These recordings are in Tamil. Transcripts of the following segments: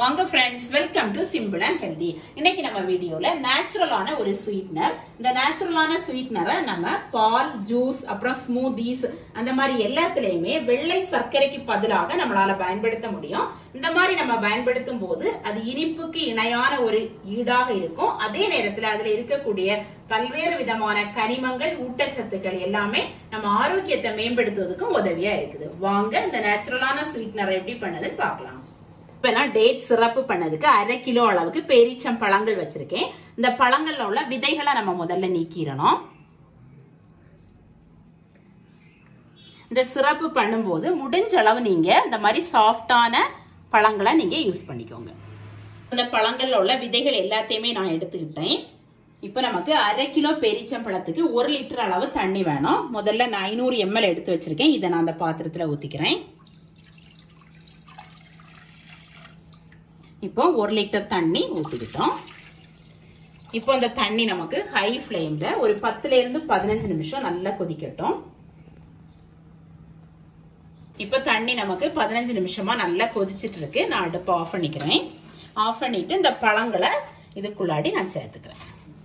வாங்க friends welcome to simple and healthy இன்னைக்கு நம்ம வீடியோல நேச்சுரலான ஒரு ஸ்வீட்னர் இந்த நேச்சுரலான ஸ்வீட்னரை நம்ம பால் ஜூஸ் அப்புறம் ஸ்மூதிஸ் அந்த மாதிரி எல்லாத்துலயுமே வெள்ளை சர்க்கரைக்கு பதிலாக நம்மளால பயன்படுத்த முடியும் இந்த மாதிரி நம்ம பயன்படுத்தும் போது அது இனிப்புக்கு இணையான ஒரு ஈடாக இருக்கும் அதே நேரத்துல அதுல இருக்கக்கூடிய பல்வேறு விதமான கனிமங்கள் ஊட்டச்சத்துக்கள் எல்லாமே நம்ம ஆரோக்கியத்தை மேம்படுத்துவதற்கும் உதவியா இருக்குது வாங்க இந்த நேச்சுரலான ஸ்வீட்னரை எப்படி பண்ணதுன்னு பார்க்கலாம் இப்ப நான் டேட் சிறப்பு பண்ணதுக்கு அரை கிலோ அளவுக்கு பேரீச்சம் பழங்கள் வச்சிருக்கேன் இந்த பழங்கள்ல உள்ள விதைகளை நம்ம முதல்ல நீக்கிடணும் இந்த சிறப்பு பண்ணும்போது முடிஞ்ச அளவு நீங்க இந்த மாதிரி சாஃப்டான பழங்களை நீங்க யூஸ் பண்ணிக்கோங்க இந்த பழங்கள்ல உள்ள விதைகள் எல்லாத்தையுமே நான் எடுத்துக்கிட்டேன் இப்போ நமக்கு அரை கிலோ பெரிச்சம்பழத்துக்கு ஒரு லிட்டர் அளவு தண்ணி வேணும் முதல்ல நான் ஐநூறு எம்எல் எடுத்து வச்சிருக்கேன் இதை நான் அந்த பாத்திரத்துல ஊத்திக்கிறேன் இப்போ ஒரு லிட்டர் தண்ணி ஊற்றிக்கிட்டோம் இப்போ இந்த தண்ணி நமக்கு ஹை ஃப்ளேம்ல ஒரு பத்துல இருந்து பதினஞ்சு நிமிஷம் நல்லா கொதிக்கட்டும் இப்போ தண்ணி நமக்கு பதினஞ்சு நிமிஷமா நல்லா கொதிச்சிட்டு இருக்கு நான் அடுப்பு ஆஃப் பண்ணிக்கிறேன் ஆஃப் பண்ணிட்டு இந்த பழங்களை இதுக்குள்ளாடி நான் சேர்த்துக்கிறேன்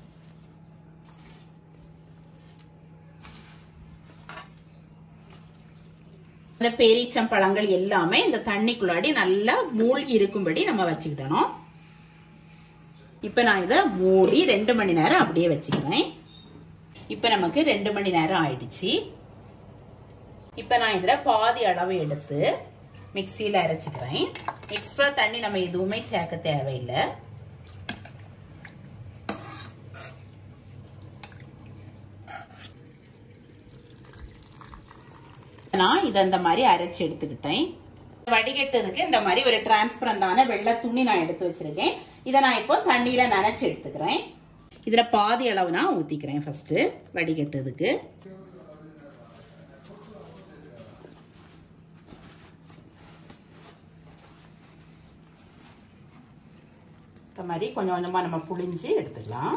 இந்த பேரீச்சம் பழங்கள் எல்லாமே இந்த தண்ணிக்குள்ளாடி நல்லா மூழ்கி இருக்கும்படி நம்ம வச்சுக்கிடணும் இப்ப நான் இதை மூடி ரெண்டு மணி நேரம் அப்படியே வச்சுக்கிறேன் இப்ப நமக்கு ரெண்டு மணி நேரம் ஆயிடுச்சு இப்ப நான் இதுல பாதி அளவு எடுத்து மிக்சியில அரைச்சிக்கிறேன் எக்ஸ்ட்ரா தண்ணி நம்ம எதுவுமே சேர்க்க தேவையில்லை நான் இதை இந்த மாதிரி அரைச்சு எடுத்துக்கிட்டேன் வடிகட்டதுக்கு இந்த மாதிரி ஒரு டிரான்ஸ்பரண்டான வெள்ளை துணி நான் எடுத்து வச்சிருக்கேன் இதை நான் இப்போ தண்ணியில நனைச்சு எடுத்துக்கிறேன் இதுல பாதி அளவு நான் ஊத்திக்கிறேன் ஃபர்ஸ்ட் வடிகட்டதுக்கு இந்த மாதிரி கொஞ்சம் கொஞ்சமா நம்ம புளிஞ்சு எடுத்துக்கலாம்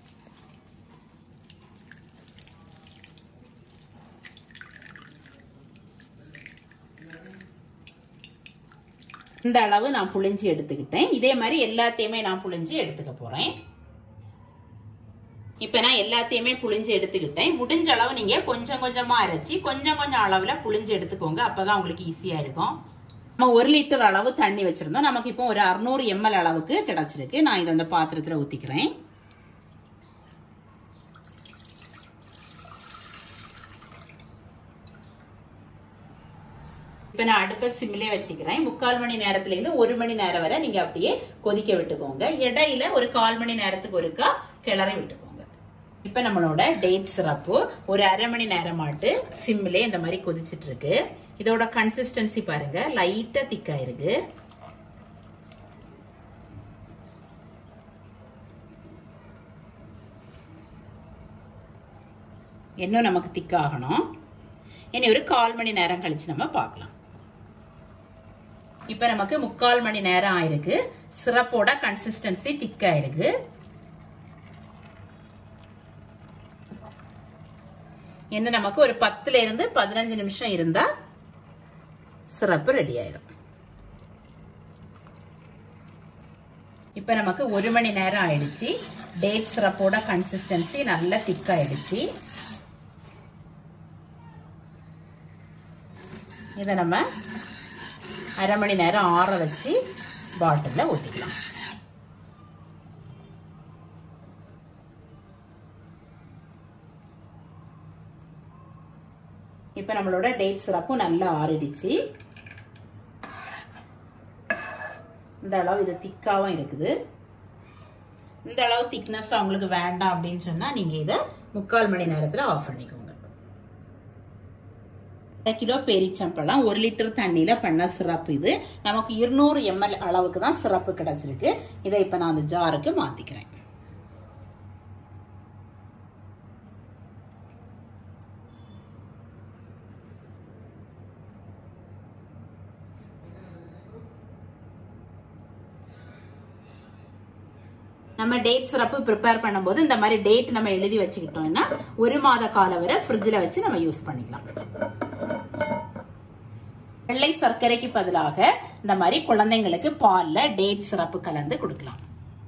இந்த அளவு நான் புளிஞ்சு எடுத்துக்கிட்டேன் இதே மாதிரி எல்லாத்தையுமே நான் புளிஞ்சு எடுத்துக்க போறேன் இப்ப நான் எல்லாத்தையுமே புளிஞ்சு எடுத்துக்கிட்டேன் முடிஞ்ச அளவு நீங்க கொஞ்சம் கொஞ்சமா அரைச்சி கொஞ்சம் கொஞ்சம் அளவுல புளிஞ்சு எடுத்துக்கோங்க அப்பதான் உங்களுக்கு ஈஸியா இருக்கும் நம்ம ஒரு லிட்டர் அளவு தண்ணி வச்சிருந்தோம் நமக்கு இப்போ ஒரு அறுநூறு எம்எல் அளவுக்கு கிடைச்சிருக்கு நான் இதை அந்த பாத்திரத்துல ஊத்திக்கிறேன் இப்ப நான் அடுப்பை சிம்லே வச்சுக்கிறேன் முக்கால் மணி நேரத்துல இருந்து ஒரு மணி நேரம் வரை நீங்க அப்படியே கொதிக்க விட்டுக்கோங்க இடையில ஒரு கால் மணி நேரத்துக்கு ஒருக்கா கிளறி விட்டுக்கோங்க இப்ப நம்மளோட டேட் சிரப்பு ஒரு அரை மணி நேரமாட்டு சிம்லே இந்த மாதிரி கொதிச்சிட்டு இருக்கு இதோட கன்சிஸ்டன்சி பாருங்க லைட்டா திக்கா இருக்கு இன்னும் நமக்கு திக்காகணும் இனி ஒரு கால் மணி நேரம் கழிச்சு நம்ம பார்க்கலாம் இப்ப நமக்கு முக்கால் மணி நேரம் ஆயிருக்கு சிரப்போட கன்சிஸ்டன்சி திக்கா இருக்கு என்ன நமக்கு ஒரு பத்துல இருந்து பதினஞ்சு நிமிஷம் இருந்தா சிரப்பு ரெடி ஆயிரும் இப்ப நமக்கு ஒரு மணி நேரம் ஆயிடுச்சு டேட் சிரப்போட கன்சிஸ்டன்சி நல்லா திக்காயிடுச்சு இதை நம்ம அரை மணி நேரம் ஆற வச்சு பாட்டிலில் ஊற்றிக்கலாம் இப்போ நம்மளோட டேட் சிரப்பும் நல்லா ஆறிடுச்சு இந்த அளவு இது திக்காவும் இருக்குது இந்த அளவு திக்னஸ் அவங்களுக்கு வேண்டாம் அப்படின்னு சொன்னா நீங்க இதை முக்கால் மணி நேரத்துல ஆஃப் பண்ணிக்கோங்க அரை கிலோ பேரிச்சம்பழம் ஒரு லிட்டர் தண்ணியில பண்ண சிரப்பு இது நமக்கு இருநூறு எம்எல் அளவுக்கு தான் சிரப்பு கிடைச்சிருக்கு இதை இப்ப நான் அந்த ஜாருக்கு மாத்திக்கிறேன் நம்ம டேட் சிரப்பு ப்ரிப்பேர் பண்ணும்போது இந்த மாதிரி டேட் நம்ம எழுதி வச்சுக்கிட்டோம்னா ஒரு மாத காலம் வரை ஃப்ரிட்ஜில் வச்சு நம்ம யூஸ் பண்ணிக்கலாம் வெள்ளை சர்க்கரைக்கு பதிலாக இந்த மாதிரி குழந்தைங்களுக்கு பால்ல டேட் சிரப்பு கலந்து கொடுக்கலாம்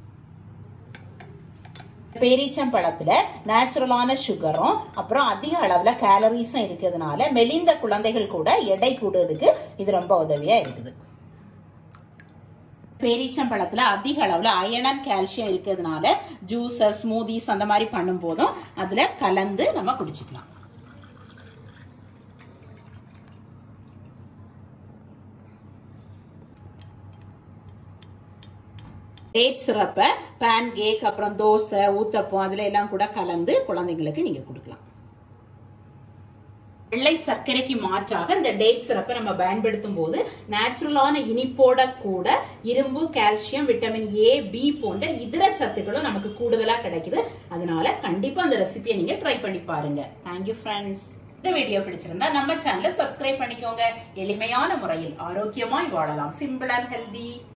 பேரீச்சம்பழத்துல நேச்சுரலான சுகரும் அப்புறம் அதிக அளவுல கேலரிஸும் இருக்கிறதுனால மெலிந்த குழந்தைகள் கூட எடை கூடுறதுக்கு இது ரொம்ப உதவியா இருக்குது பேரீச்சம்பழத்துல அதிக அளவுல அயனன் கால்சியம் இருக்கிறதுனால ஜூஸஸ் ஸ்மூதிஸ் அந்த மாதிரி பண்ணும் போதும் அதுல கலந்து நம்ம குடிச்சுக்கலாம் டேட் சிரப்பை பேன் கேக் அப்புறம் தோசை ஊத்தப்பம் அதுல எல்லாம் கூட கலந்து குழந்தைங்களுக்கு நீங்க கொடுக்கலாம் வெள்ளை சர்க்கரைக்கு மாற்றாக இந்த டேட் சிரப்பை நம்ம பயன்படுத்தும் போது நேச்சுரலான இனிப்போட கூட இரும்பு கால்சியம் விட்டமின் ஏ பி போன்ற இதர சத்துக்களும் நமக்கு கூடுதலா கிடைக்குது அதனால கண்டிப்பா அந்த ரெசிபியை நீங்க ட்ரை பண்ணி பாருங்க தேங்க்யூ ஃப்ரெண்ட்ஸ் இந்த வீடியோ பிடிச்சிருந்தா நம்ம சேனலை சப்ஸ்கிரைப் பண்ணிக்கோங்க எளிமையான முறையில் ஆரோக்கியமாய் வாழலாம் சிம்பிள் அண்ட் ஹெல்தி